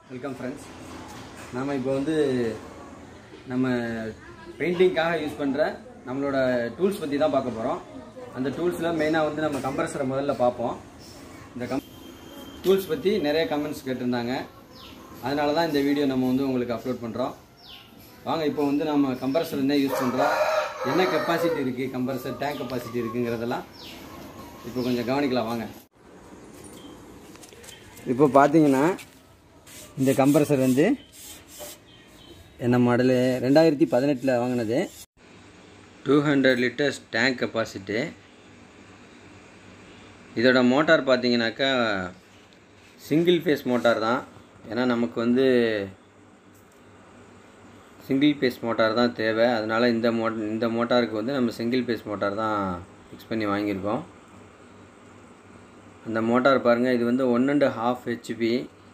welcome friends நாம் இப்போ வந்து நம்ம பெயிண்டிங்காக யூஸ் பண்ணுற நம்மளோட டூல்ஸ் பற்றி தான் பார்க்க போகிறோம் அந்த டூல்ஸில் மெயினாக வந்து நம்ம கம்ப்ரஸரை முதல்ல பார்ப்போம் இந்த கம் டூல்ஸ் பற்றி நிறைய கமெண்ட்ஸ் கேட்டிருந்தாங்க அதனால தான் இந்த வீடியோ நம்ம வந்து உங்களுக்கு அப்லோட் பண்ணுறோம் வாங்க இப்போ வந்து நம்ம கம்ப்ரஸர் என்ன யூஸ் பண்ணுறோம் என்ன கெப்பாசிட்டி இருக்குது கம்ப்ரஸர் டேங்க் கெப்பாசிட்டி இருக்குங்கிறதெல்லாம் இப்போ கொஞ்சம் கவனிக்கலாம் வாங்க இப்போ பார்த்தீங்கன்னா இந்த கம்ப்ரஸர் வந்து என்ன மாடலு ரெண்டாயிரத்தி பதினெட்டில் வாங்கினது two hundred litres tank capacity இதோட மோட்டார் பார்த்தீங்கன்னாக்கா சிங்கிள் ஃபேஸ் மோட்டார் தான் ஏன்னா நமக்கு வந்து சிங்கிள் ஃபேஸ் மோட்டார் தான் தேவை அதனால் இந்த மோ இந்த மோட்டாருக்கு வந்து நம்ம சிங்கிள் ஃபேஸ் மோட்டார் தான் ஃபிக்ஸ் பண்ணி வாங்கியிருக்கோம் அந்த மோட்டார் பாருங்கள் இது வந்து one and half H P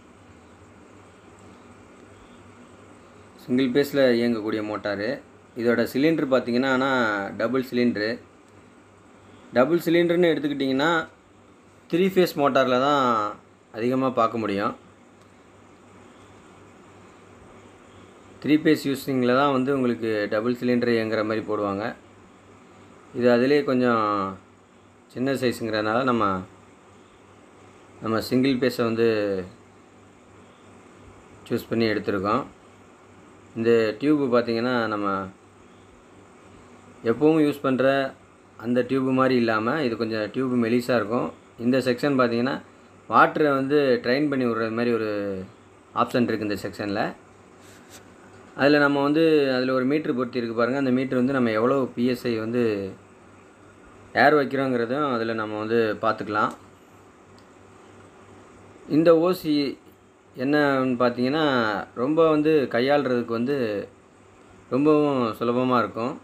single பேஸில் இயங்கக்கூடிய மோட்டாரு இதோட சிலிண்ட்ரு பார்த்தீங்கன்னா ஆனால் டபுள் சிலிண்ட்ரு டபுள் சிலிண்டர்னு எடுத்துக்கிட்டிங்கன்னா த்ரீ ஃபேஸ் மோட்டாரில் தான் அதிகமாக பார்க்க முடியும் த்ரீ ஃபேஸ் யூஸிங்கில் தான் வந்து உங்களுக்கு டபுள் சிலிண்டர் இயங்குற மாதிரி போடுவாங்க இது அதிலே கொஞ்சம் சின்ன சைஸுங்கிறதுனால நம்ம நம்ம சிங்கிள் பேஸை வந்து சூஸ் பண்ணி எடுத்திருக்கோம் இந்த டியூப்பு பார்த்திங்கன்னா நம்ம எப்பவும் யூஸ் பண்ணுற அந்த டியூப்பு மாதிரி இல்லாமல் இது கொஞ்சம் டியூப்பு மெலிசாக இருக்கும் இந்த செக்ஷன் பார்த்திங்கன்னா வாட்டரை வந்து ட்ரைன் பண்ணி விடுறது மாதிரி ஒரு ஆப்ஷன் இருக்குது இந்த செக்ஷனில் அதில் நம்ம வந்து அதில் ஒரு மீட்ரு பொருத்தி இருக்குது பாருங்கள் அந்த மீட்ரு வந்து நம்ம எவ்வளோ பிஎஸ்ஐ வந்து ஏர் வைக்கிறோங்கிறதும் அதில் நம்ம வந்து பார்த்துக்கலாம் இந்த ஓசி என்னன்னு பார்த்தீங்கன்னா ரொம்ப வந்து கையாளுறதுக்கு வந்து ரொம்பவும் சுலபமாக இருக்கும்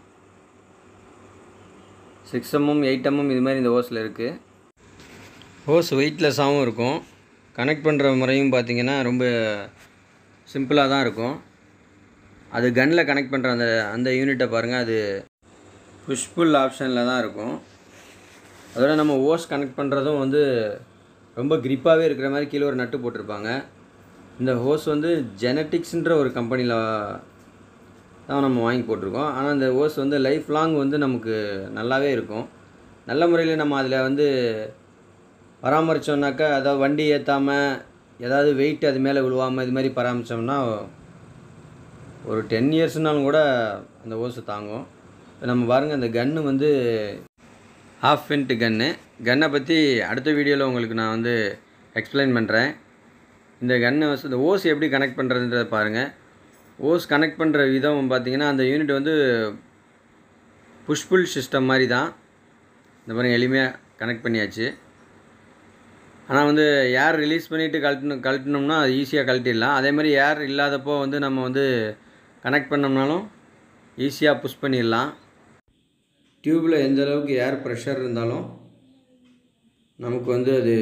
சிக்ஸ் எம்எம் எயிட் எம்எம் இது மாதிரி இந்த ஓஸில் இருக்குது ஓஸ் வெயிட்லெஸ்ஸாகவும் இருக்கும் கனெக்ட் பண்ணுற முறையும் பார்த்தீங்கன்னா ரொம்ப சிம்பிளாக தான் இருக்கும் அது கன்னில் கனெக்ட் பண்ணுற அந்த அந்த யூனிட்டை பாருங்கள் அது புஷ்புல் ஆப்ஷனில் தான் இருக்கும் அதோட நம்ம ஓஸ் கனெக்ட் பண்ணுறதும் வந்து ரொம்ப கிரிப்பாகவே இருக்கிற மாதிரி கீழே ஒரு நட்டு போட்டிருப்பாங்க இந்த ஹோஸ் வந்து ஜெனட்டிக்ஸ்ன்ற ஒரு கம்பெனியில் தான் நம்ம வாங்கி போட்டிருக்கோம் ஆனால் இந்த ஹோஸ் வந்து லைஃப் லாங் வந்து நமக்கு நல்லாவே இருக்கும் நல்ல முறையில் நம்ம அதில் வந்து பராமரித்தோம்னாக்கா அதாவது வண்டி ஏற்றாமல் ஏதாவது வெயிட் அது மேலே விழுவாமல் இது மாதிரி பராமரித்தோம்னா ஒரு டென் இயர்ஸ்னாலும் கூட அந்த ஓஸு தாங்கும் இப்போ நம்ம பாருங்கள் அந்த கன்று வந்து ஹாஃப் ஃபின்ட்டு கன்று கன்னை பற்றி அடுத்த வீடியோவில் உங்களுக்கு நான் வந்து எக்ஸ்பிளைன் பண்ணுறேன் இந்த கன்னை வச்சு இந்த ஓஸ் எப்படி கனெக்ட் பண்ணுறதுன்றத பாருங்கள் ஓஸ் கனெக்ட் பண்ணுற விதம் பார்த்தீங்கன்னா அந்த யூனிட் வந்து புஷ்புல் சிஸ்டம் மாதிரி தான் இந்த மாதிரி எளிமையாக கனெக்ட் பண்ணியாச்சு ஆனால் வந்து ஏர் ரிலீஸ் பண்ணிவிட்டு கழட்டணும் கழட்டினோம்னா அது ஈஸியாக கழட்டிடலாம் அதே மாதிரி ஏர் இல்லாதப்போ வந்து நம்ம வந்து கனெக்ட் பண்ணோம்னாலும் ஈஸியாக புஷ் பண்ணிடலாம் டியூப்பில் எந்த அளவுக்கு ஏர் ப்ரெஷர் இருந்தாலும் நமக்கு வந்து அது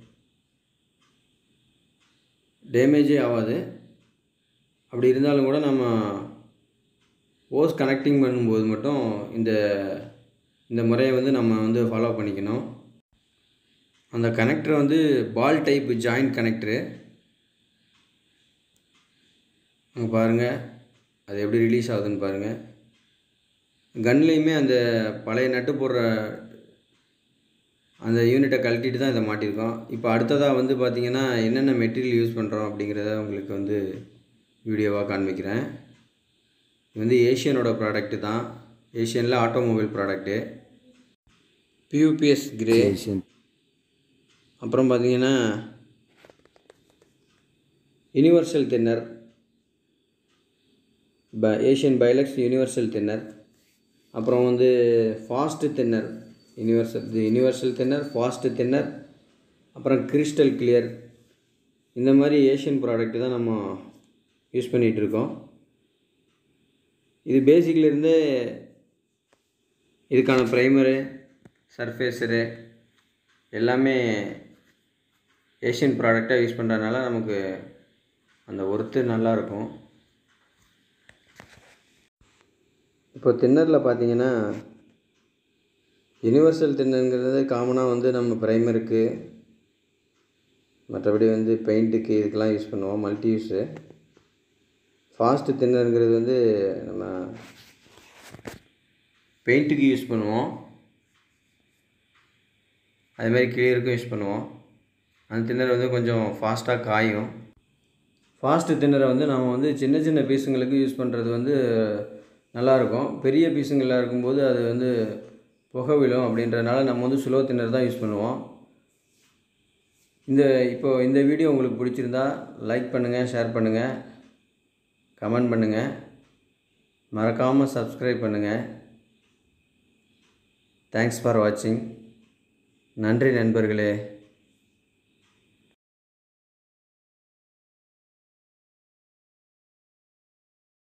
டேமேஜே ஆகாது அப்படி இருந்தாலும் கூட நம்ம ஓஸ் கனெக்டிங் பண்ணும்போது மட்டும் இந்த இந்த முறையை வந்து நம்ம வந்து ஃபாலோ பண்ணிக்கணும் அந்த கனெக்டர் வந்து பால் டைப் ஜாயிண்ட் கனெக்டரு அங்கே பாருங்கள் அது எப்படி ரிலீஸ் ஆகுதுன்னு பாருங்கள் கன்லேயுமே அந்த பழைய நட்டு போடுற அந்த யூனிட்டை கழட்டிட்டு தான் இதை மாட்டியிருக்கோம் இப்போ அடுத்ததாக வந்து பார்த்திங்கன்னா என்னென்ன மெட்டீரியல் யூஸ் பண்ணுறோம் அப்படிங்கிறத உங்களுக்கு வந்து வீடியோவாக காண்பிக்கிறேன் இது வந்து ஏஷியனோட ப்ராடக்ட்டு தான் ஏஷியனில் ஆட்டோமொபைல் ப்ராடக்ட்டு பியூபிஎஸ் கிரே அப்புறம் பார்த்திங்கன்னா யூனிவர்சல் தின்னர் ப ஏஷியன் பைலக்ஸ் யூனிவர்சல் தின்னர் அப்புறம் வந்து ஃபாஸ்ட்டு தின்னர் யூனிவர்சல் இது யூனிவர்சல் தின்னர் ஃபாஸ்ட்டு தின்னர் அப்புறம் கிறிஸ்டல் கிளியர் இந்த மாதிரி ஏஷியன் ப்ராடக்ட் தான் நம்ம யூஸ் பண்ணிகிட்ருக்கோம் இது பேசிக்லேருந்தே இதுக்கான ப்ரைமரு சர்ஃபேஸரு எல்லாமே ஏஷியன் ப்ராடக்டாக யூஸ் பண்ணுறதுனால நமக்கு அந்த ஒர்த்து நல்லாயிருக்கும் இப்போ தின்னரில் பார்த்தீங்கன்னா யூனிவர்சல் தின்னருங்கிறது காமனாக வந்து நம்ம ப்ரைமருக்கு மற்றபடி வந்து பெயிண்ட்டுக்கு இதுக்கெல்லாம் யூஸ் பண்ணுவோம் மல்டி யூஸு ஃபாஸ்ட்டு தின்னருங்கிறது வந்து நம்ம பெயிண்ட்டுக்கு யூஸ் பண்ணுவோம் அதுமாதிரி கிளியருக்கும் யூஸ் பண்ணுவோம் அந்த தின்னர் வந்து கொஞ்சம் ஃபாஸ்ட்டாக காயும் ஃபாஸ்ட்டு தின்னரை வந்து நம்ம வந்து சின்ன சின்ன பீஸுங்களுக்கு யூஸ் பண்ணுறது வந்து நல்லாயிருக்கும் பெரிய பீஸுங்களாக இருக்கும்போது அது வந்து புகை விழும் அப்படின்றனால நம்ம வந்து ஸ்லோ தின்னர் தான் யூஸ் பண்ணுவோம் இந்த இப்போ இந்த வீடியோ உங்களுக்கு பிடிச்சிருந்தா லைக் பண்ணுங்கள் ஷேர் பண்ணுங்கள் கமெண்ட் பண்ணுங்கள் மறக்காமல் சப்ஸ்கிரைப் பண்ணுங்கள் தேங்க்ஸ் ஃபார் வாட்சிங் நன்றி நண்பர்களே